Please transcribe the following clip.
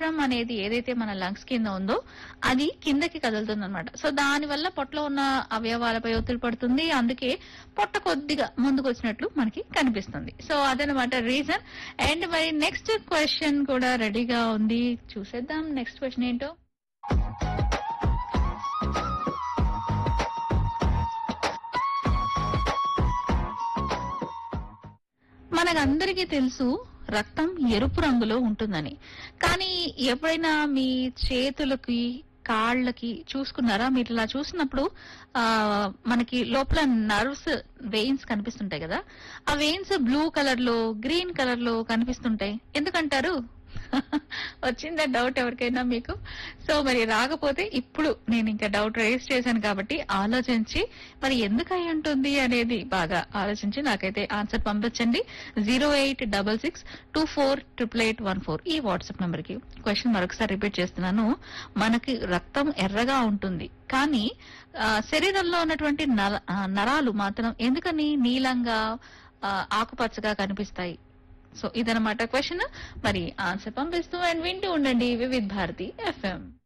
diaphragm అనేది ఏదైతే మన లంగ్స్ కింద ఉందో అది కిందకి కదులుతుంది అనమాట సో దాని వల్ల పొట్టలో ఉన్న అవయవాలపై ఒత్తిడి పడుతుంది అందుకే పొట్ట కొద్దిగా ముందుకు వచ్చినట్లు మనకి కనిపిస్తుంది సో అదనమాట రీజన్ అండ్ మరి నెక్స్ట్ క్వశ్చన్ కూడా రెడీగా ఉంది చూసేద్దాం నెక్స్ట్ క్వశ్చన్ ఏంటో మనకందరికీ తెలుసు రక్తం ఎరుపు రంగులో ఉంటుందని కానీ ఎప్పుడైనా మీ చేతులకి కాళ్ళకి చూసుకున్నారా మీరు ఇలా చూసినప్పుడు ఆ మనకి లోపల నర్వ్స్ వెయిన్స్ కనిపిస్తుంటాయి కదా ఆ వెయిన్స్ బ్లూ కలర్ లో గ్రీన్ కలర్ లో కనిపిస్తుంటాయి ఎందుకంటారు వచ్చిందా డౌట్ ఎవరికైనా మీకు సో మరి రాకపోతే ఇప్పుడు నేను ఇంకా డౌట్ రేస్ చేశాను కాబట్టి ఆలోచించి మరి ఎందుకు అయి ఉంటుంది అనేది బాగా ఆలోచించి నాకైతే ఆన్సర్ పంపించండి zero eight double six two four triple eight one four ఈ వాట్సాప్ నంబర్ కి క్వశ్చన్ మరొకసారి రిపీట్ చేస్తున్నాను మనకి రక్తం ఎర్రగా ఉంటుంది కానీ ఆ, శరీరంలో ఉన్నటువంటి నర ఆ, నరాలు మాత్రం ఎందుకని నీలంగా ఆ, ఆకుపచ్చగా కనిపిస్తాయి సో ఇదనమాట క్వశ్చన్ మరి ఆన్సర్ పంపిస్తూ అండ్ వింటూ ఉండండి వివిధ్ భారతి ఎఫ్ఎం